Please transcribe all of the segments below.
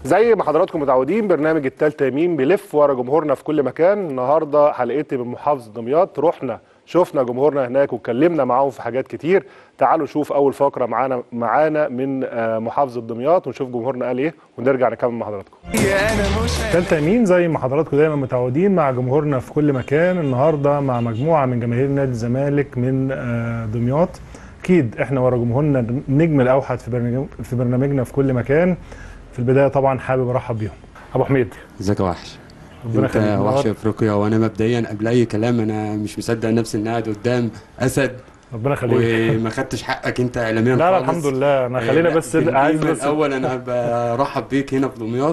زي ما حضراتكم متعودين برنامج التالتة يمين بيلف ورا جمهورنا في كل مكان النهارده حلقتي من محافظه دمياط رحنا شفنا جمهورنا هناك واتكلمنا معاهم في حاجات كتير تعالوا نشوف اول فقره معانا معانا من آه، محافظه دمياط ونشوف جمهورنا قال ايه ونرجع نكمل مع حضراتكم تالتة يمين زي ما حضراتكم دايما متعودين مع جمهورنا في كل مكان النهارده مع مجموعه من جماهير نادي الزمالك من آه، دمياط اكيد احنا ورا جمهورنا النجم الاوحد في برنامج في برنامجنا في كل مكان في البدايه طبعا حابب ارحب بيهم ابو حميد ازيك يا وحش ربنا انت يخليك وحش منور. افريقيا وانا مبدئيا قبل اي كلام انا مش مصدق نفسي اني قاعد قدام اسد ربنا يخليك وما خدتش حقك انت اعلاميا لا لا خالص. الحمد لله انا خلينا لا، بس في عايز الجيم بس الاول انا برحب بيك هنا في دمياط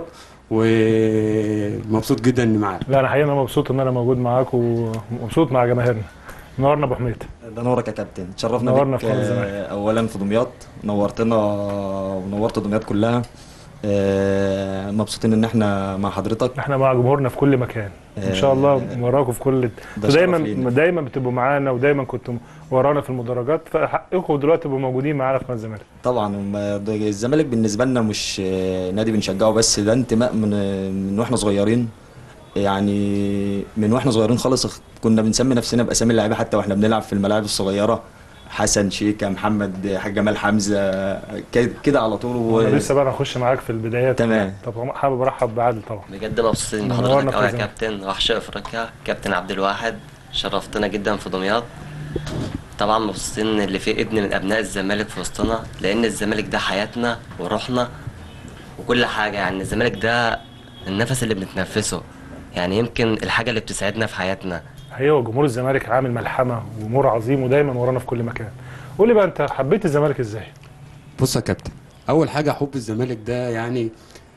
ومبسوط جدا اني معاك لا انا حقيقه انا مبسوط ان انا موجود معاك ومبسوط مع جماهيرنا نورنا ابو حميد ده نورك يا كابتن تشرفنا نورنا بيك في قناة آه، الزمالك. اولا في دمياط نورتنا ونورت دمياط كلها آه، مبسوطين ان احنا مع حضرتك احنا مع جمهورنا في كل مكان ان شاء الله وراكم في كل ده دايما شرف لينا. دايما بتبقوا معانا ودايما كنتوا ورانا في المدرجات فحقكم دلوقتي تبقوا موجودين معانا في قناه الزمالك طبعا هم- ده الزمالك بالنسبه لنا مش آه، نادي بنشجعه بس ده انتماء من من واحنا صغيرين يعني من واحنا صغيرين خالص كنا بنسمي نفسنا باسامي اللعيبه حتى واحنا بنلعب في الملاعب الصغيره حسن شيكا محمد حاج جمال حمزه كده- كده على طول و... انا لسه بقى هخش معاك في البدايات تمام. طب حابب ارحب بعادل طبعا بجد مبسوطين نورنا بحضرتك في قوي يا الزمالك. كابتن وحش افريقيا كابتن عبد الواحد شرفتنا جدا في دمياط طبعا مبسوطين ان اللي فيه ابن من ابناء الزمالك في وسطنا لان الزمالك ده حياتنا وروحنا وكل حاجه يعني الزمالك ده النفس اللي بنتنفسه يعني يمكن الحاجه اللي بتسعدنا في حياتنا ايوه جمهور الزمالك عامل ملحمه وجمهور عظيم ودايما ورانا في كل مكان قول لي بقى انت حبيت الزمالك ازاي بص يا كابتن اول حاجه حب الزمالك ده يعني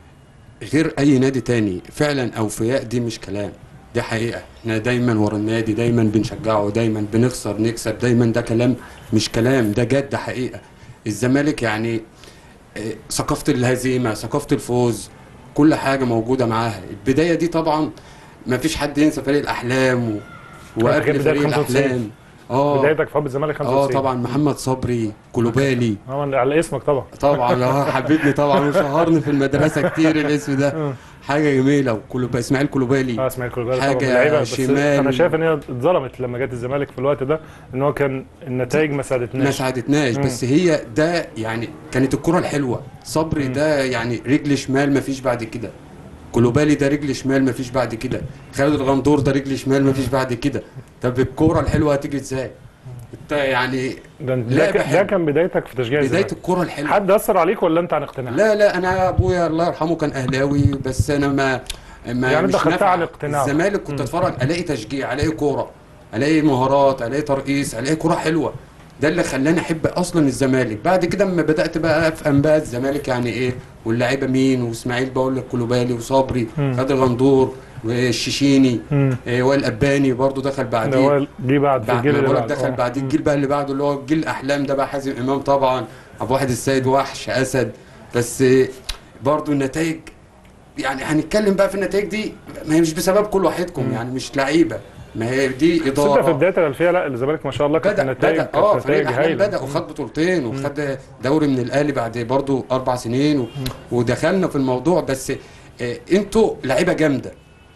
غير اي نادي تاني فعلا اوفياء دي مش كلام دي حقيقه احنا دايما ورا النادي دايما بنشجعه دايما بنخسر نكسب دايما ده كلام مش كلام ده جد حقيقه الزمالك يعني آه، ثقافه الهزيمه ثقافه الفوز كل حاجه موجوده معاها البدايه دي طبعا ما فيش حد ينسى فريق الاحلام و... كانت وقبل بداية فريق 95. الاحلام اه بدايتك في حب الزمالك 95 اه طبعا محمد صبري كولوبالي اه على اسمك طبعا طبعا اه حبيبني طبعا وشهرني في المدرسه كتير الاسم ده حاجه جميله وكولوبا اسماعيل اه كولوبالي اسماعيل كولوبالي حاجة طبعا من اللعيبه بس شمال. انا شايف ان هي اتظلمت لما جت الزمالك في الوقت ده ان هو كان النتائج ما ما ساعدتناش ساعدتناش بس هي ده يعني كانت الكره الحلوه صبري ده يعني رجل شمال ما فيش بعد كده كولوبالي ده رجل شمال ما فيش بعد كده خالد الغندور ده رجل شمال ما فيش بعد كده طب الكوره الحلوه هتيجي ازاي انت يعني ده ده, لعب ك- ده حلو. كان بدايتك في تشجيع بدايه الزمالك الكره الحلوه حد اثر عليك ولا انت عن اقتناع؟ لا لا انا ابويا الله يرحمه كان اهلاوي بس انا ما ما يعني مش أنت خدتها نافع. عن اقتناع. الزمالك كنت اتفرج الاقي تشجيع الاقي كوره الاقي مهارات الاقي ترقيص الاقي كوره حلوه ده اللي خلاني احب اصلا الزمالك بعد كده اما بدات بقى افهم بقى الزمالك يعني ايه واللعيبه مين واسماعيل بقول لك كلوبالي وصبري خالد الغندور والشيشيني مم. إيه وائل اباني برضو دخل ده بعديه هو جه بعد في بعد الجيل ما اللي بقولك بعده دخل آه. بعد الجيل بقى اللي بعده اللي هو جيل الاحلام ده بقى حازم امام طبعا ابو واحد السيد وحش اسد بس برضو النتائج يعني هنتكلم بقى في النتائج دي ما هي مش بسبب كل واحدكم يعني مش لعيبه ما هي دي بس انت في اداره بدايه الالفيه لا الزمالك ما شاء الله كانت بدا النتائج بدا اه كانت فريق نتائج الاحلام هايله بدا وخد بطولتين وخد دوري من الاهلي بعد برضو اربع سنين و... ودخلنا في الموضوع بس آه انتوا لعيبه جامده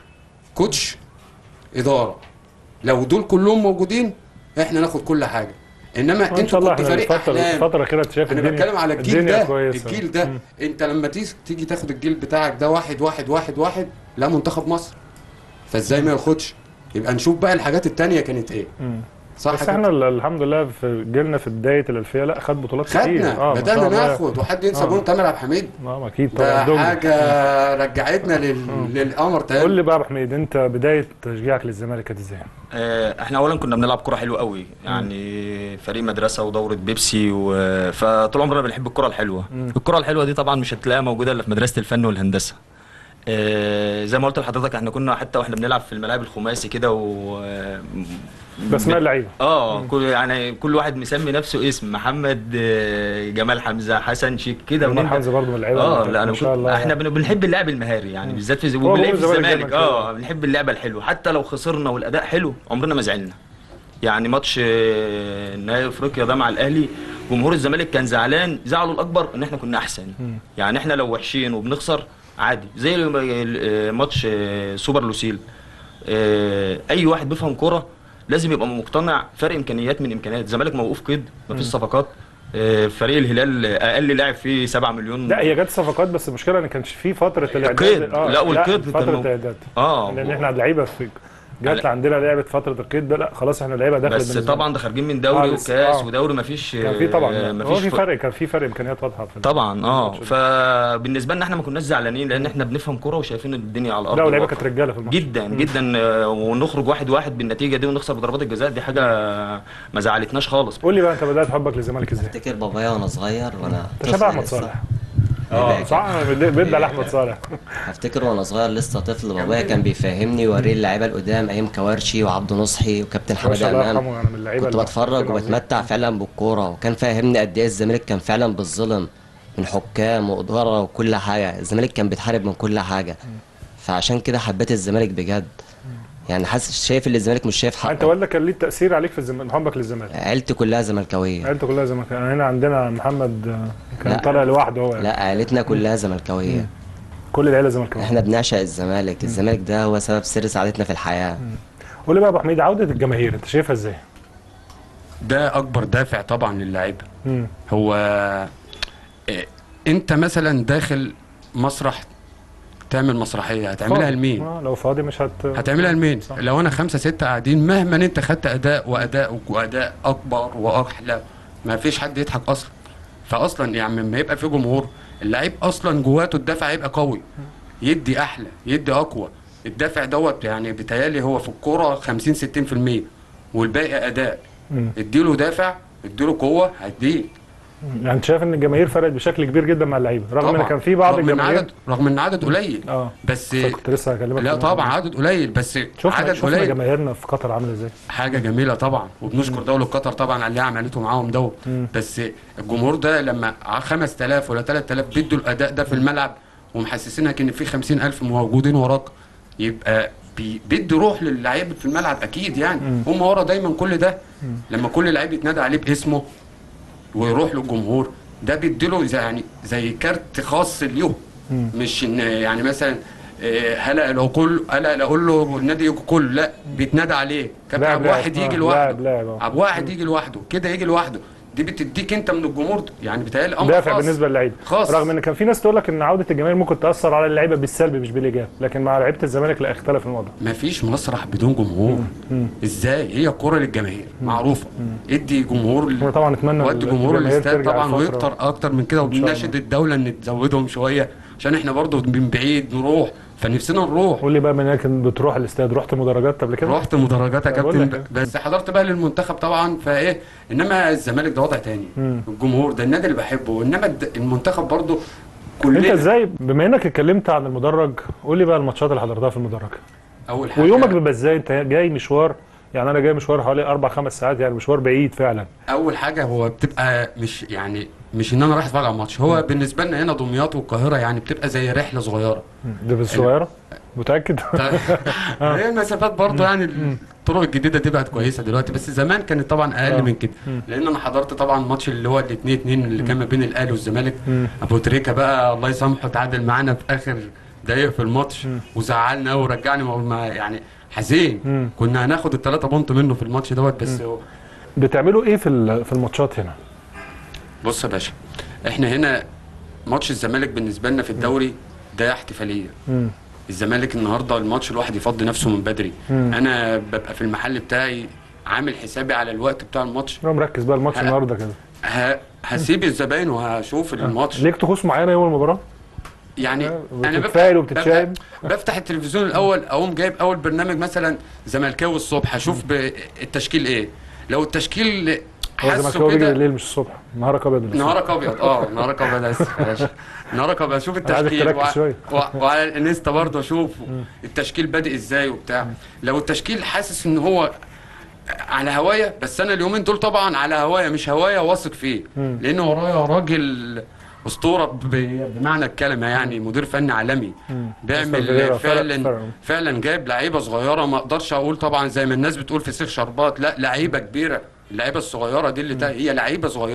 كوتش اداره لو دول كلهم موجودين احنا ناخد كل حاجه انما وان شاء انتوا الله كنتوا احنا فريق الفتره احلام الفتره كده انت شايف انا الدنيا بتكلم على الجيل الدنيا ده كويسة. الجيل ده مم. انت لما تيجي تيجي تاخد الجيل بتاعك ده واحد واحد واحد واحد لا منتخب مصر فازاي ما ياخدش يبقى نشوف بقى الحاجات التانية كانت ايه مم. صح بس كده؟ احنا ال- الحمد لله في جيلنا في بدايه الالفيه لا خد بطولات كتير خدنا ما شاء بدانا الله. ناخد وحد ينسى آه. جون تامر عبد الحميد اه اكيد ده طبعا دول. حاجه رجعتنا لل... للقمر قول تاني لي بقى يا ابو حميد انت بدايه تشجيعك للزمالك كانت ازاي؟ آه، احنا اولا كنا بنلعب كرة حلوه قوي يعني فريق مدرسه ودوره بيبسي و... فطول عمرنا بنحب الكرة الحلوه الكرة الحلوه دي طبعا مش هتلاقيها موجوده الا في مدرسه الفن والهندسه آه، زي ما قلت لحضرتك احنا كنا حتى واحنا بنلعب في الملاعب الخماسي كده و باسماء اللعيبه اه كل يعني كل واحد مسمي نفسه اسم محمد آه، جمال حمزه حسن شيك كده جمال ونبدأ- حمزه برضه من اللعيبه اه اللي لا انا ما شاء كنت الله احنا بن- بنحب اللعب المهاري يعني بالذات في هو وبنلاقي في جمهور الزمالك الزمالك دايماً اه بنحب اللعبه الحلوه حتى لو خسرنا والاداء حلو عمرنا ما زعلنا يعني ماتش آه، نهائي افريقيا ده مع الاهلي جمهور الزمالك كان زعلان زعله الاكبر ان احنا كنا احسن يعني احنا لو وحشين وبنخسر عادي زي ال- ال- ماتش آه، سوبر لوسيل آه، اي واحد بيفهم كوره لازم يبقى مقتنع فرق امكانيات من امكانيات الزمالك موقوف قيد مفيش صفقات آه، فريق الهلال اقل لاعب فيه 7 مليون لا هي جت صفقات بس المشكله ان كانش في فتره الاعداد القيد. لا، والقيد كان فتره مو- الاعداد اه لان احنا لعيبه في جت على- عندنا لعبه فتره القيد ده لا خلاص احنا لعيبه داخله بس بالنسبة لنا. طبعا ده خارجين من دوري آه، لسه، وكاس آه. ودوري مفيش كان في طبعا آه، هو مفيش في ف- فرق كان في فرق امكانيات واضحه في طبعا اه الماتش ده. فبالنسبه لنا احنا ما كناش زعلانين لان احنا بنفهم كوره وشايفين الدنيا على الارض لا واللعيبه الواقع. كانت رجاله في الماتش جدا جدا آه، ونخرج واحد واحد بالنتيجه دي ونخسر بضربات الجزاء دي حاجه ما زعلتناش خالص قول لي بقى انت بدات حبك للزمالك ازاي؟ افتكر بابايا وانا صغير وانا انت شبه احمد لسه. صالح اه صح بيدي على احمد صالح افتكر وانا صغير لسه طفل بابايا كان بيفهمني ويوريني اللعيبه القدام ايام كوارشي وعبد نصحي وكابتن ما حماده شاء الله امام يرحمه يعني من اللعيبه كنت اللي- بتفرج كان عظيم. وبتمتع فعلا بالكوره وكان فاهمني قد ايه الزمالك كان فعلا بالظلم من حكام واداره وكل حاجه الزمالك كان بيتحارب من كل حاجه فعشان كده حبيت الزمالك بجد يعني حاسس شايف ان الزمالك مش شايف انت حقه والدك كان ليه تاثير عليك في الزمالك حبك للزمالك عيلتي كلها زملكاويه عيلته كلها زمالك يعني هنا عندنا محمد آه، كان لا. طالع لوحده هو يعني. لا عيلتنا كلها زملكاويه كل العيله زملكاويه احنا بنعشق الزمالك الزمالك ده هو سبب سر سعادتنا في الحياه قول لي بقى يا ابو حميد عوده الجماهير انت شايفها ازاي؟ ده اكبر دافع طبعا للعيبه مم. هو إيه، انت مثلا داخل مسرح تعمل مسرحيه هتعملها فاضي. لمين آه لو فاضي مش هت هتعملها لمين صح. لو انا خمسة ستة قاعدين مهما انت خدت اداء واداء واداء اكبر واحلى ما فيش حد يضحك اصلا فاصلا يعني لما يبقى في جمهور اللعيب اصلا جواته الدافع يبقى قوي يدي احلى يدي اقوى الدافع دوت يعني بيتهيألي هو في الكوره 50 60% والباقي اداء مم. اديله دافع اديله قوه هديه يعني انت شايف ان الجماهير فرقت بشكل كبير جدا مع اللعيبه رغم ان كان في بعض رغم ان الجماهير عدد رغم ان عدد قليل اه بس كنت لسه هكلمك لا في الموضوع طبعا ده. عدد قليل بس شفنا عدد شفنا قليل جماهيرنا في قطر عامله ازاي حاجه جميله طبعا وبنشكر دوله قطر طبعا على اللي هي عملته معاهم دوت مم. بس الجمهور ده لما ع- 5000 ولا 3000 بيدوا الاداء ده في الملعب ومحسسينك ان في 50000 موجودين وراك يبقى بي- بيدي روح للعيب في الملعب اكيد يعني هم ورا دايما كل ده لما كل لعيب يتنادى عليه باسمه ويروح للجمهور ده بيديله زي يعني زي كارت خاص ليهم مم. مش ان يعني مثلا آه، هلا لو كل هلا لو اقول له النادي كله لا بيتنادى عليه كابتن لاعب عبد لاعب. واحد آه، يجي لاعب لوحده لاعب آه. عبد واحد يجي لوحده كده يجي لوحده دي بتديك انت من الجمهور يعني بيتهيألي امر دافع خاص. بالنسبه للعيبه خاص. رغم ان كان في ناس تقول لك ان عوده الجماهير ممكن تاثر على اللعيبه بالسلب مش بالايجاب لكن مع لعيبه الزمالك لا اختلف الموضوع مفيش مسرح بدون جمهور ازاي هي كرة للجماهير معروفه ادي جمهور احنا طبعا نتمنى ودي جمهور الجماهير الاستاد ترجع طبعا الفترة. ويكتر اكتر من كده إن شاء الله. وبنناشد الدوله ان تزودهم شويه عشان احنا برضو من بعيد نروح فنفسنا نروح قول لي بقى من هناك بتروح الاستاد رحت مدرجات قبل كده رحت مدرجات يا أنا بقول كابتن لك. بس حضرت بقى للمنتخب طبعا فايه انما الزمالك ده وضع تاني مم. الجمهور ده النادي اللي بحبه انما الد- المنتخب برضو انت كلنا ازاي بما انك اتكلمت عن المدرج قول لي بقى الماتشات اللي حضرتها في المدرج اول حاجه ويومك بيبقى ازاي انت جاي مشوار يعني انا جاي مشوار حوالي اربع خمس ساعات يعني مشوار بعيد فعلا اول حاجه هو بتبقى مش يعني مش ان انا رايح اتفرج على الماتش هو بالنسبه لنا هنا دمياط والقاهره يعني بتبقى زي رحله صغيره دي بس صغيره متاكد هي المسافات برضه يعني الطرق الجديده دي بقت كويسه دلوقتي بس زمان كانت طبعا اقل آه. من كده لان انا حضرت طبعا الماتش اللي هو الاثنين اتنين اللي كان ما بين الاهلي والزمالك مم. ابو تريكه بقى الله يسامحه تعادل معانا في اخر دقايق في الماتش وزعلنا قوي ورجعني ما- ما يعني حزين مم. كنا هناخد الثلاثه بونت منه في الماتش دوت بس هو بتعملوا ايه في ال- في الماتشات هنا بص يا باشا احنا هنا ماتش الزمالك بالنسبه لنا في الدوري ده احتفاليه مم. الزمالك النهارده الماتش الواحد يفضي نفسه من بدري مم. انا ببقى في المحل بتاعي عامل حسابي على الوقت بتاع الماتش انا مركز بقى الماتش ه- النهارده كده ه... هسيب الزباين وهشوف الماتش ليك طقوس معينه يوم المباراه يعني انا بتتفائل بفتح, وبتتشائم؟ بفتح, بفتح التلفزيون الاول اقوم جايب اول برنامج مثلا زملكاوي الصبح اشوف ب- التشكيل ايه لو التشكيل هو حاسه الزمالكاوي بيجي كده بالليل مش الصبح نهارك ابيض بالليل. نهارك ابيض اه نهارك ابيض اسف معلش نهارك ابيض اشوف أنا عايزك التشكيل تركز شوية. و... وعلى الانستا برضه اشوف التشكيل بادئ ازاي وبتاع لو التشكيل حاسس ان هو على هوايا بس انا اليومين دول طبعا على هوايا مش هوايا واثق فيه مم. لان ورايا راجل اسطوره ب- بمعنى الكلمه يعني مدير فني عالمي مستر بيعمل فيريرا فرق- فعلا فرق. فعلا جايب لعيبه صغيره ما اقدرش اقول طبعا زي ما الناس بتقول في سيخ شربات لا لعيبه كبيره اللعيبه الصغيره دي اللي تا... هي لعيبه صغيره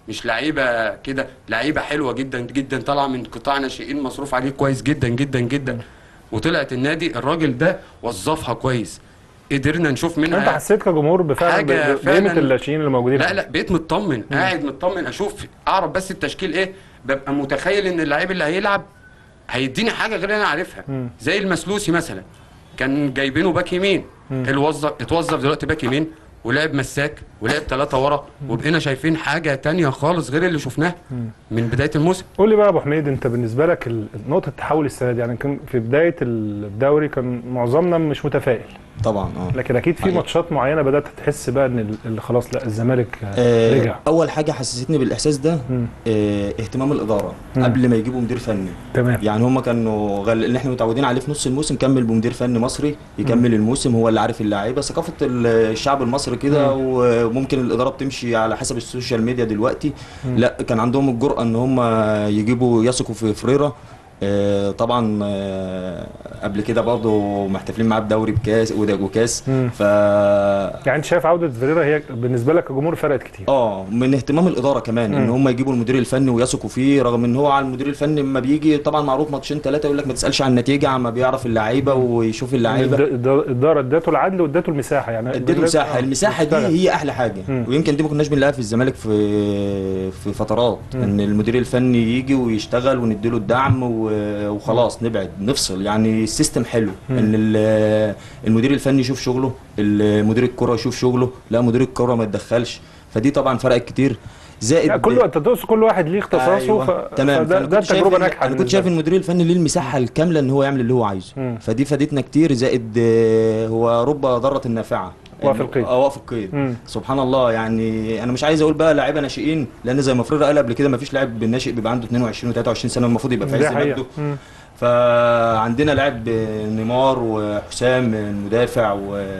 مش لعيبه كده لعيبه حلوه جدا جدا طالعه من قطاع ناشئين مصروف عليه كويس جدا جدا جدا وطلعت النادي الراجل ده وظفها كويس قدرنا نشوف منها انت حسيت كجمهور بفعلا حاجة ب- بقيمه فعلاً- الناشئين اللي موجودين لا لا بقيت مطمن قاعد مطمن اشوف اعرف بس التشكيل ايه ببقى متخيل ان اللعيب اللي هيلعب هيديني حاجه غير اللي انا عارفها زي المسلوسي مثلا كان جايبينه باك يمين الوظف اتوظف دلوقتي باك يمين ولعب مساك ولعب ثلاثة ورا وبقينا شايفين حاجة تانية خالص غير اللي شفناه من بداية الموسم قول لي بقى يا ابو حميد انت بالنسبه لك ال- نقطه التحول السنه دي يعني كان في بدايه الدوري كان معظمنا مش متفائل طبعا اه لكن اكيد في حقيقي. ماتشات معينه بدات تحس بقى ان ال- اللي خلاص لا الزمالك آه، آه، رجع اول حاجه حسستني بالاحساس ده مم. آه، اهتمام الاداره مم. قبل ما يجيبوا مدير فني تمام يعني هم كانوا غل... اللي احنا متعودين عليه في نص الموسم كمل بمدير فني مصري يكمل الموسم هو اللي عارف اللعيبه ثقافه ال- الشعب المصري كده وممكن الاداره بتمشي على حسب السوشيال ميديا دلوقتي لا كان عندهم الجرأه ان هم يجيبوا يثقوا في فريرة آه، طبعا آه، قبل كده برضه محتفلين معاه بدوري بكاس وده- وكاس مم. ف يعني انت شايف عوده فيريرا هي بالنسبه لك كجمهور فرقت كتير اه من اهتمام الاداره كمان ان مم. هم يجيبوا المدير الفني ويثقوا فيه رغم ان هو على المدير الفني لما بيجي طبعا معروف ماتشين ثلاثه يقول لك ما تسالش عن النتيجه عما بيعرف اللعيبه ويشوف اللعيبه الد- الاداره ادته العدل وادته المساحه يعني اديته مساحه آه، المساحه دي يشتغل. هي احلى حاجه مم. ويمكن دي ما كناش بنلاقيها في الزمالك في في فترات ان المدير الفني يجي ويشتغل ونديله الدعم و- وخلاص نبعد نفصل يعني السيستم حلو ان ال- المدير الفني يشوف شغله المدير الكره يشوف شغله لا مدير الكره ما يتدخلش فدي طبعا فرقت كتير زائد لا كل انت تقصد كل واحد ليه اختصاصه أيوة. ف... تمام فده فأنا ده كنت شايف التجربه إن- ناجحه انا كنت شايف ان المدير الفني ليه المساحه الكامله ان هو يعمل اللي هو عايزه مم. فدي فادتنا كتير زائد آه، هو رب ضاره نافعه وقف القيد. اه وقف القيد مم. سبحان الله يعني انا مش عايز اقول بقى لعيبه ناشئين لان زي ما فريرة قال قبل كده ما فيش لاعب ناشئ بيبقى عنده 22 و23 سنه المفروض يبقى في دي عز حقيقه مجده مم. فعندنا لاعب نيمار وحسام المدافع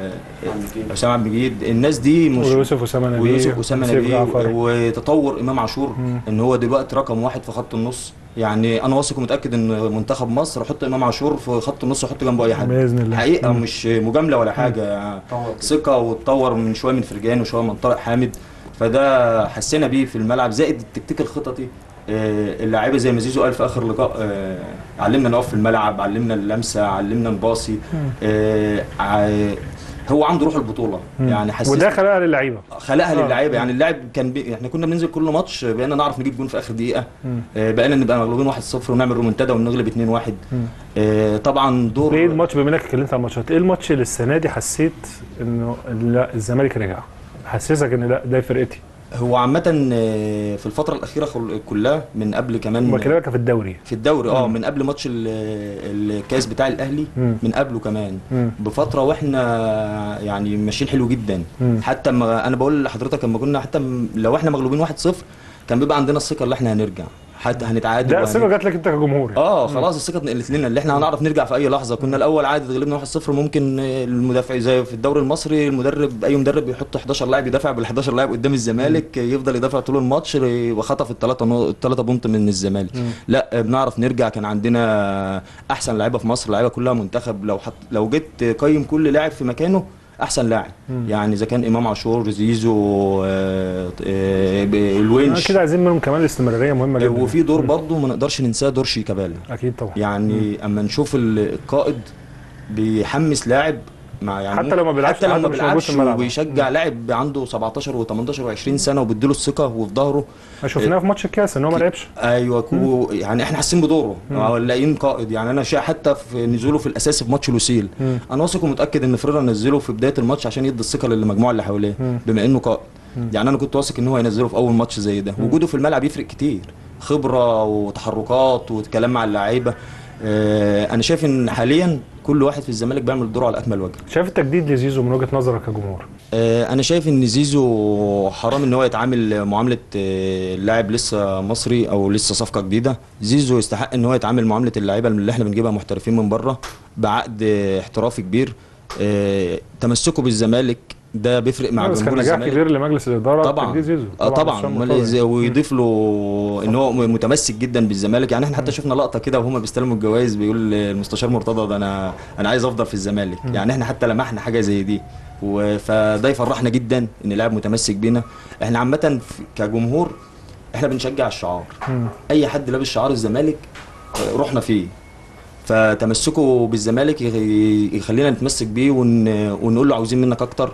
وحسام عبد المجيد الناس دي مش ويوسف اسامه نبيه ويوسف اسامه وسيف نبيه جعفر. وتطور امام عاشور مم. ان هو دلوقتي رقم واحد في خط النص يعني انا واثق ومتاكد ان منتخب مصر حط امام عاشور في خط النص وحط جنبه اي حد باذن الله حقيقه مم. مش مجامله ولا حاجه ثقه واتطور من شويه من فرجان وشويه من طارق حامد فده حسينا بيه في الملعب زائد التكتيك الخططي آه، اللاعيبه زي ما زيزو قال في اخر لقاء آه، علمنا نقف في الملعب علمنا اللمسه علمنا نباصي آه، ع- هو عنده روح البطوله مم. يعني حسيت وده خلقها للعيبه خلقها آه. للعيبه يعني اللاعب كان بي... احنا كنا بننزل كل ماتش بقينا نعرف نجيب جون في اخر دقيقه مم. آه، بقينا نبقى مغلوبين 1-0 ونعمل رومنتادا ونغلب 2-1 مم. آه، طبعا دور ايه الماتش بما انك اتكلمت عن الماتشات ايه الماتش اللي السنه دي حسيت انه لا الزمالك رجع حسسك ان لا ده فرقتي هو عامه آه، في الفتره الاخيره خل- كلها من قبل كمان بكلمك في الدوري في الدوري اه مم. من قبل ماتش ال- الكاس بتاع الاهلي مم. من قبله كمان مم. بفتره واحنا يعني ماشيين حلو جدا مم. حتى ما انا بقول لحضرتك لما كنا حتى م- لو احنا مغلوبين 1-0 كان بيبقى عندنا الثقه اللي احنا هنرجع حتى هنتعادل ده وهن- الثقه جات لك انت كجمهور يعني. اه خلاص الثقه اتنقلت لنا اللي احنا هنعرف نرجع في اي لحظه كنا الاول عادي تغلبنا 1-0 ممكن المدافع زي في الدوري المصري المدرب اي مدرب يحط 11 لاعب يدافع بال 11 لاعب قدام الزمالك يفضل يدافع طول الماتش وخطف الثلاثه نو... الثلاثه بونت من الزمالك لا بنعرف نرجع كان عندنا احسن لعيبه في مصر اللعيبه كلها منتخب لو حط لو جيت قيم كل لاعب في مكانه احسن لاعب يعني اذا كان امام عاشور زيزو آه، آه، آه، الونش كده عايزين منهم كمان الاستمراريه مهمه جدا وفي دور برضه ما نقدرش ننساه دور شيكابالا اكيد طبعا يعني اما نشوف ال- القائد بيحمس لاعب مع يعني حتى لو ما بيلعبش، حتى لو حتى ما مش موجود بيلعبش في الملعب. وبيشجع لاعب عنده 17 و18 و20 سنه وبيديله الثقه وفي ظهره شفناها في ماتش الكاس ان هو ما لعبش ايوه كو يعني احنا حاسين بدوره آه، لاقيين قائد يعني انا شا حتى في نزوله في الاساسي في ماتش لوسيل مم. انا واثق ومتاكد ان فريرا نزله في بدايه الماتش عشان يدي الثقه للمجموعه اللي حواليه مم. بما انه قائد يعني انا كنت واثق ان هو هينزله في اول ماتش زي ده وجوده في الملعب يفرق كتير خبره وتحركات وكلام مع اللعيبه آه، انا شايف ان حاليا كل واحد في الزمالك بيعمل دوره على اكمل وجه شايف التجديد لزيزو من وجهه نظرك كجمهور آه، انا شايف ان زيزو حرام ان هو يتعامل معامله آه، لاعب لسه مصري او لسه صفقه جديده زيزو يستحق ان هو يتعامل معامله اللعيبه اللي احنا بنجيبها محترفين من بره بعقد آه، احترافي كبير آه، تمسكه بالزمالك ده بيفرق مع بس كان جمهور نجاح الزمالك كبير لمجلس الاداره طبعا تجديد زيزو اه طبعا عشان أمال مرتضى. إزاي- ويضيف له ان هو متمسك جدا بالزمالك يعني احنا حتى شفنا لقطه كده وهما بيستلموا الجوائز بيقول المستشار مرتضى ده انا انا عايز افضل في الزمالك يعني احنا حتى لمحنا حاجه زي دي و- فده يفرحنا جدا ان لاعب متمسك بينا احنا عامه في- كجمهور احنا بنشجع الشعار مم. اي حد لابس شعار الزمالك آه، رحنا فيه فتمسكه بالزمالك يخ- يخلينا نتمسك بيه ون... ونقول له عاوزين منك اكتر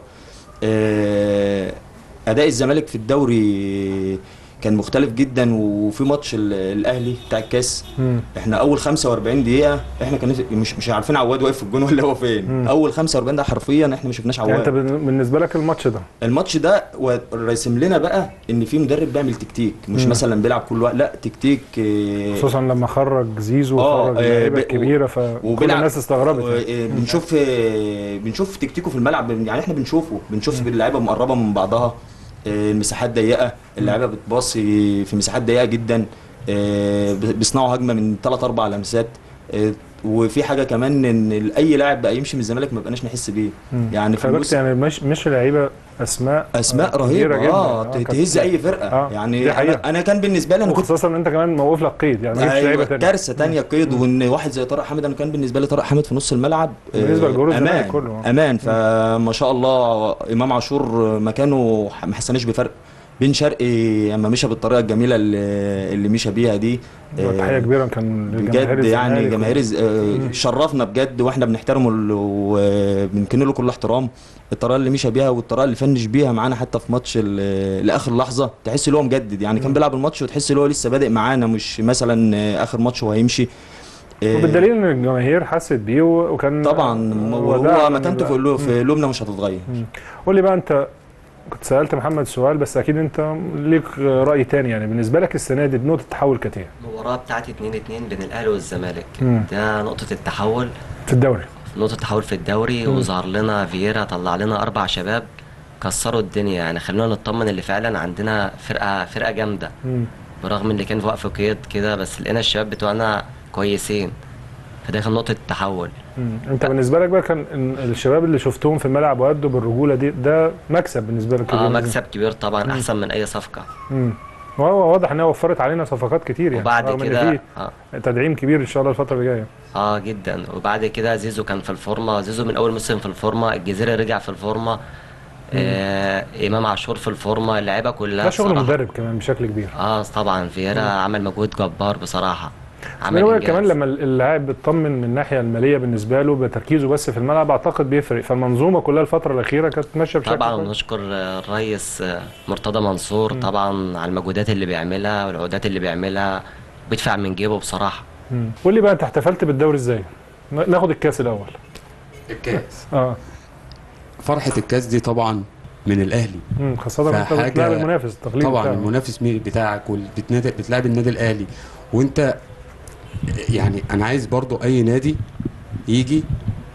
آه، اداء الزمالك في الدوري كان مختلف جدا وفي ماتش ال- الاهلي بتاع الكاس مم. احنا اول 45 دقيقه احنا كان مش مش عارفين عواد واقف في الجون ولا هو فين مم. اول 45 دقيقه حرفيا احنا ما شفناش يعني انت عواد بن- بالنسبه لك الماتش ده الماتش ده و- راسم لنا بقى ان في مدرب بيعمل تكتيك مش مم. مثلا بيلعب كل وقت لا تكتيك آه، خصوصا لما خرج زيزو آه، وخرج آه، اللعيبه ب- الكبيره فكل وبيلعب- الناس استغربت و- يعني. آه، بنشوف آه، بنشوف تكتيكه في الملعب يعني احنا بنشوفه بنشوف اللعيبه مقربه من بعضها آه، المساحات ضيقه اللعيبه بتباصي في مساحات ضيقه جدا آه، ب- بيصنعوا هجمه من ثلاث اربع لمسات آه، وفي حاجه كمان ان اي لاعب بقى يمشي من الزمالك ما بقناش نحس بيه مم. يعني في خلي بالك النص يعني مش مش لعيبه اسماء اسماء آه، رهيبه كبيرة جدا. اه كانت- تهز اي فرقه آه، يعني دي حقيقة. انا انا كان بالنسبه لي انا كنت وخصوصا ان انت كمان موقف لك قيد يعني ما جبتش لعيبه ايوه تانية كارثه تانية قيد وان واحد زي طارق حامد انا كان بالنسبه لي طارق حامد في نص الملعب بالنسبة آه، لجمهور الزمالك امان كله. امان فما شاء الله امام عاشور مكانه ما حسناش بفرق بن شرقي اما مشى بالطريقه الجميله اللي, اللي مشى بيها دي آه، تحيه كبيره كان لجماهير بجد يعني الزمالك. جماهير الز- آه، شرفنا بجد واحنا بنحترمه ال- وبنكن له كل احترام الطريقه اللي مشى بيها والطريقه اللي فنش بيها معانا حتى في ماتش ال- لاخر لحظه تحس ان هو مجدد يعني كان بيلعب الماتش وتحس ان هو لسه بادئ معانا مش مثلا آه، اخر ماتش وهيمشي آه، وبالدليل ان الجماهير حست بيه و- وكان طبعا وداع وهو من مكانته بقى. في قلو- في قلوبنا مش هتتغير مم. قول لي بقى انت كنت سالت محمد سؤال بس اكيد انت ليك راي تاني يعني بالنسبه لك السنه دي نقطه التحول كانت ايه؟ المباراة بتاعت 2 2 بين الاهلي والزمالك مم. ده نقطة التحول في الدوري نقطة تحول في الدوري مم. وظهر لنا فييرا طلع لنا أربع شباب كسروا الدنيا يعني خلونا نطمن اللي فعلا عندنا فرقة فرقة جامدة مم. برغم اللي كان في وقف قيد كده بس لقينا الشباب بتوعنا كويسين فده كان نقطة التحول مم. انت بالنسبه لك بقى كان إن الشباب اللي شفتهم في الملعب وادوا بالرجوله دي ده مكسب بالنسبه لك اه كبير. مكسب كبير طبعا أحسن من أي صفقة مم. وهو واضح انها وفرت علينا صفقات كتير يعني وبعد رغم كده ان اه في تدعيم كبير ان شاء الله الفتره اللي جايه اه جدا وبعد كده زيزو كان في الفورمه زيزو من اول موسم في الفورمه الجزيري رجع في الفورمه آه امام عاشور في الفورمه اللعيبه كلها ده شغل بصراحة. مدرب كمان بشكل كبير اه طبعا فييرا عمل مجهود جبار بصراحه عمل عمل هو إنجاز. كمان لما اللاعب بيطمن من الناحيه الماليه بالنسبه له بتركيزه بس في الملعب اعتقد بيفرق فالمنظومه كلها الفتره الاخيره كانت ماشيه بشكل طبعا كويس. ونشكر آه، الرئيس آه، مرتضى منصور طبعا على المجهودات اللي بيعملها والعقودات اللي بيعملها بيدفع من جيبه بصراحه مم. قول لي بقى انت احتفلت بالدوري ازاي؟ نا- ناخد الكاس الاول الكاس اه فرحه الكاس دي طبعا من الاهلي مم. خاصه انت فحاجة- بتلاعب المنافس التقليدي طبعا بتاعه. المنافس مي- بتاعك وبتنادي بتلعب النادي الاهلي وانت يعني انا عايز برضو اي نادي يجي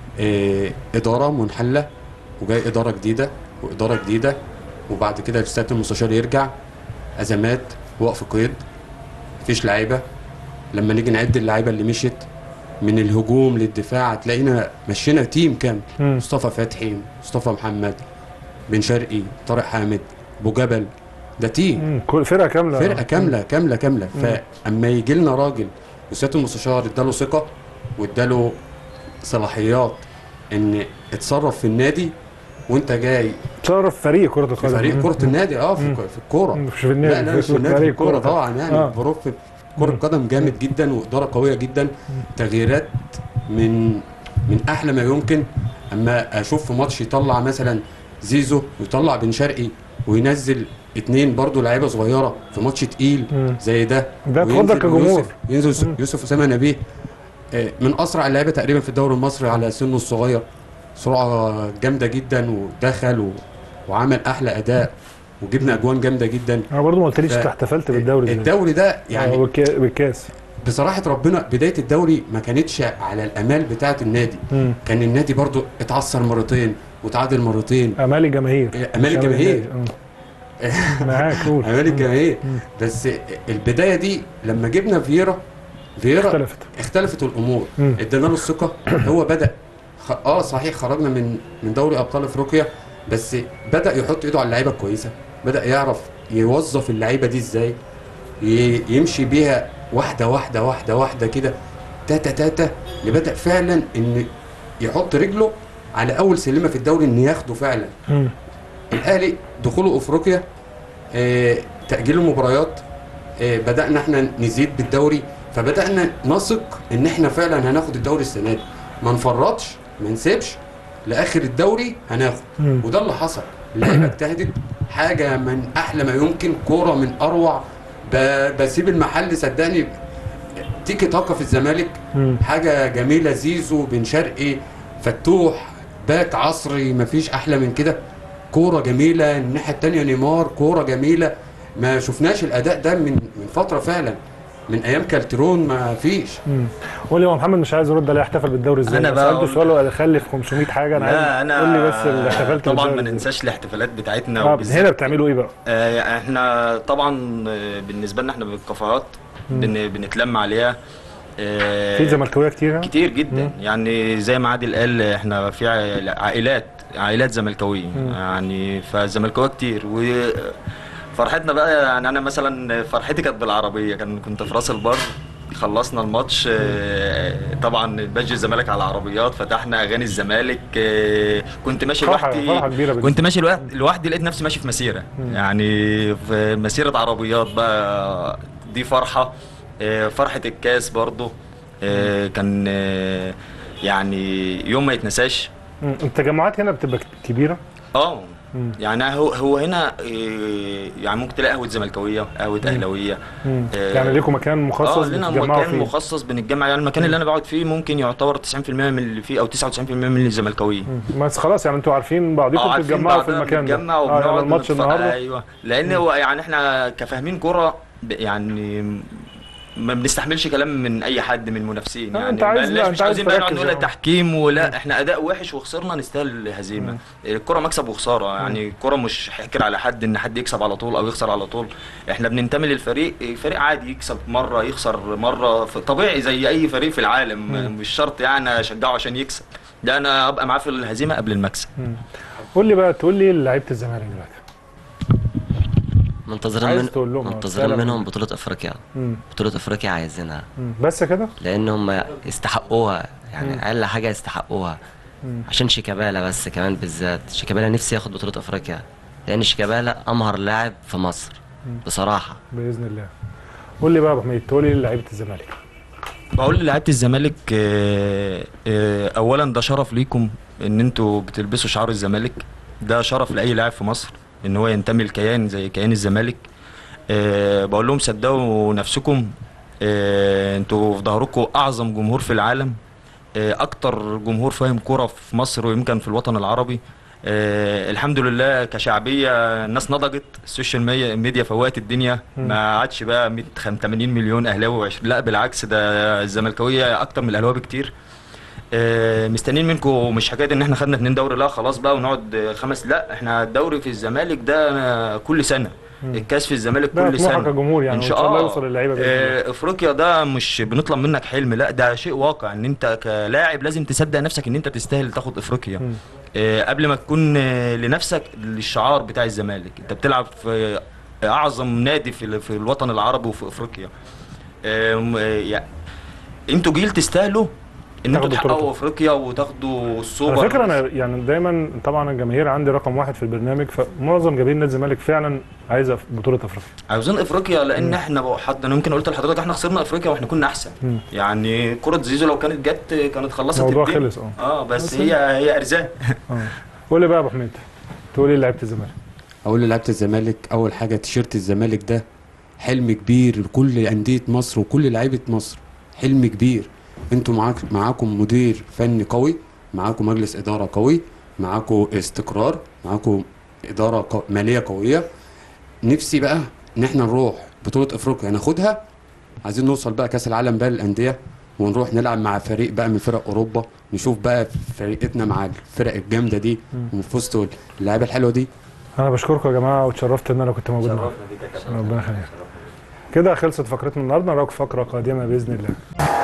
اه اداره منحله وجاي اداره جديده واداره جديده وبعد كده السياده المستشار يرجع ازمات وقف قيد مفيش لعيبه لما نيجي نعد اللعيبه اللي مشيت من الهجوم للدفاع هتلاقينا مشينا تيم كامل مم. مصطفى فتحي مصطفى محمد بن شرقي طارق حامد ابو جبل ده تيم مم. كل فرقه كامله فرقه كامله كامله كامله فاما يجي لنا راجل وسياده المستشار اداله ثقه واداله صلاحيات ان اتصرف في النادي وانت جاي تصرف فريق كره في القدم فريق مم. كره النادي اه في, في الكوره مم. مش في النادي لا لا مش في النادي في فريق الكوره طبعا يعني آه. آه. بروف في كره القدم جامد جدا واداره قويه جدا تغييرات من من احلى ما يمكن اما اشوف في ماتش يطلع مثلا زيزو ويطلع بن شرقي وينزل اتنين برضو لعيبه صغيره في ماتش تقيل مم. زي ده ده وينزل تفضل كجمهور. يوسف ينزل مم. يوسف اسامه نبيه آه، من اسرع اللعيبه تقريبا في الدوري المصري على سنه الصغير سرعه جامده جدا ودخل و... وعمل احلى اداء وجبنا اجوان جامده جدا انا برضو ما قلتليش ف- انت احتفلت بالدوري ازاي الدوري ده آه، يعني والكا- بالكاس بصراحه ربنا بدايه الدوري ما كانتش على الامال بتاعه النادي مم. كان النادي برضو اتعثر مرتين وتعادل مرتين امال الجماهير امال الجماهير آه. معاك قول امال الجماهير بس البدايه دي لما جبنا فييرا فييرا اختلفت اختلفت الامور مم. ادينا له الثقه هو بدا خ... اه صحيح خرجنا من من دوري ابطال افريقيا بس بدا يحط ايده على اللعيبه الكويسه بدا يعرف يوظف اللعيبه دي ازاي ي... يمشي بيها واحده واحده واحده واحده كده تاتا تاتا اللي بدا فعلا ان يحط رجله على اول سلمه في الدوري ان ياخده فعلا مم. الاهلي دخوله افريقيا آه، تاجيل المباريات آه، بدانا احنا نزيد بالدوري فبدانا نثق ان احنا فعلا هناخد الدوري السنه دي ما نفرطش ما نسيبش لاخر الدوري هناخد مم. وده اللي حصل اللعيبه اجتهدت حاجه من احلى ما يمكن كوره من اروع ب- بسيب المحل صدقني تيكي تاكا في الزمالك مم. حاجه جميله زيزو بن شرقي فتوح باك عصري مفيش احلى من كده كوره جميله الناحيه التانيه نيمار كوره جميله ما شفناش الاداء ده من من فتره فعلا من ايام كالترون ما فيش مم. قول لي هو محمد مش عايز يرد عليه احتفل بالدوري ازاي أنا أنا بقى سالته أقول- سؤال وقال خلي في 500 حاجه انا لا عايز انا قول لي بس اللي احتفلت طبعا بالدوري ما إزاي. ننساش الاحتفالات بتاعتنا اه وبالذات- هنا بتعملوا ايه بقى؟ آه، احنا طبعا آه، بالنسبه لنا احنا بالكافيهات بن بنتلم عليها آه، في زملكاويه كتير يعني؟ كتير جدا يعني زي ما عادل قال احنا في عائل- عائلات عائلات زملكاويه يعني فالزملكاويه كتير و فرحتنا بقى يعني انا مثلا فرحتي كانت بالعربيه كان كنت في راس البر خلصنا الماتش آه، طبعا بادج الزمالك على العربيات فتحنا اغاني الزمالك آه، كنت ماشي فرحة- لوحدي فرحة كبيرة بالنسبة كنت ماشي لوحدي لوحدي لقيت نفسي ماشي في مسيره يعني في مسيره عربيات بقى دي فرحه آه، فرحه الكاس برضو آه، كان آه، يعني يوم ما يتنساش مم. التجمعات هنا بتبقى كبيره اه مم. يعني هو هو هنا آه، يعني ممكن تلاقي قهوه زملكاويه قهوه اهلاويه مم. آه، يعني ليكم مكان مخصص اه لنا بتتجمعوا مكان فيه مخصص بنتجمع يعني المكان اللي انا بقعد فيه ممكن يعتبر 90% من اللي فيه او 99% من الزملكاويين مم. بس خلاص يعني انتوا عارفين بعضكم اه عارفين بتتجمعوا في بعضنا المكان ده بنتجمع اه وبنقعد يعني الماتش نتف- النهارده ايوه لان هو يعني احنا كفاهمين كوره ب- يعني ما بنستحملش كلام من اي حد من المنافسين آه، يعني أنت عايز- ما- لا، مش أنت عايز عاوزين بقى نقعد تركز نقول يعني. تحكيم ولا احنا اداء وحش وخسرنا نستاهل الهزيمه الكوره مكسب وخساره يعني الكوره مش حكر على حد ان حد يكسب على طول او يخسر على طول احنا بننتمي للفريق فريق عادي يكسب مره يخسر مره ف- طبيعي زي اي فريق في العالم مش شرط يعني اشجعه عشان يكسب ده انا ابقى معاه في الهزيمه قبل المكسب قول لي بقى تقول لي لعيبه الزمالك دلوقتي منتظرين عايز من تقول لهم منتظرين رسالة منهم من- بطولة افريقيا مم. بطولة افريقيا عايزينها مم. بس كده لان هم يستحقوها يعني اقل حاجة يستحقوها عشان شيكابالا بس كمان بالذات شيكابالا نفسي ياخد بطولة افريقيا لان شيكابالا امهر لاعب في مصر بصراحة باذن الله قول لي بقى يا ابو حميد تقول لي لعيبه الزمالك بقول للعيبه الزمالك آه، آه، اولا ده شرف ليكم ان انتوا بتلبسوا شعار الزمالك ده شرف لاي لاعب في مصر ان هو ينتمي لكيان زي كيان الزمالك آه، بقول لهم صدقوا نفسكم آه، انتوا في ظهركم اعظم جمهور في العالم آه، اكتر جمهور فاهم كوره في مصر ويمكن في الوطن العربي آه الحمد لله كشعبيه الناس نضجت السوشيال مي- ميديا فوقت الدنيا ما عادش بقى 100 80 مليون اهلاوي و20 لا بالعكس ده الزملكاويه اكتر من الاهلاويه بكتير آه مستنيين منكم مش حكايه ان احنا خدنا اتنين دوري لا خلاص بقى ونقعد آه، خمس لا احنا الدوري في الزمالك ده آه، كل سنه الكاس في الزمالك ده كل طموحك سنه كجمهور يعني ان وإن شاء شاء الله الله يوصل للعيبة بإذن آه، افريقيا ده مش بنطلب منك حلم لا ده شيء واقع ان انت كلاعب لازم تصدق نفسك ان انت تستاهل تاخد افريقيا مم. آه، قبل ما تكون آه، لنفسك للشعار بتاع الزمالك انت بتلعب في اعظم نادي في ال- في الوطن العربي وفي افريقيا آم، آه، يع- انتوا جيل تستاهلوا ان انتوا تاخدوا بطولة. تحققوا افريقيا وتاخدوا السوبر على فكره انا يعني دايما طبعا الجماهير عندي رقم واحد في البرنامج فمعظم جماهير نادي الزمالك فعلا عايزه بطوله افريقيا عاوزين افريقيا لان احنا بقى حتى انا يمكن قلت لحضرتك احنا خسرنا افريقيا واحنا كنا احسن مم. يعني كره زيزو لو كانت جت كانت خلصت الموضوع الدنيا. خلص اه اه بس بس هي هي ارزاق اه قول لي بقى يا ابو حميد تقول لي لعيبه الزمالك اقول للعيبه الزمالك اول حاجه تيشيرت الزمالك ده حلم كبير لكل انديه مصر وكل لعيبه مصر حلم كبير انتوا معاك معاكم مدير فني قوي معاكم مجلس اداره قوي معاكم استقرار معاكم اداره قو... ماليه قويه نفسي بقى ان احنا نروح بطوله افريقيا ناخدها عايزين نوصل بقى كاس العالم بقى للانديه ونروح نلعب مع فريق بقى من فرق اوروبا نشوف بقى فرقتنا مع الفرق الجامده دي وفي وسط اللعيبه الحلوه دي انا بشكركم يا جماعه واتشرفت ان انا كنت موجود معاكم ربنا يخليك كده خلصت فقرتنا النهارده نراكم فقره قادمه باذن الله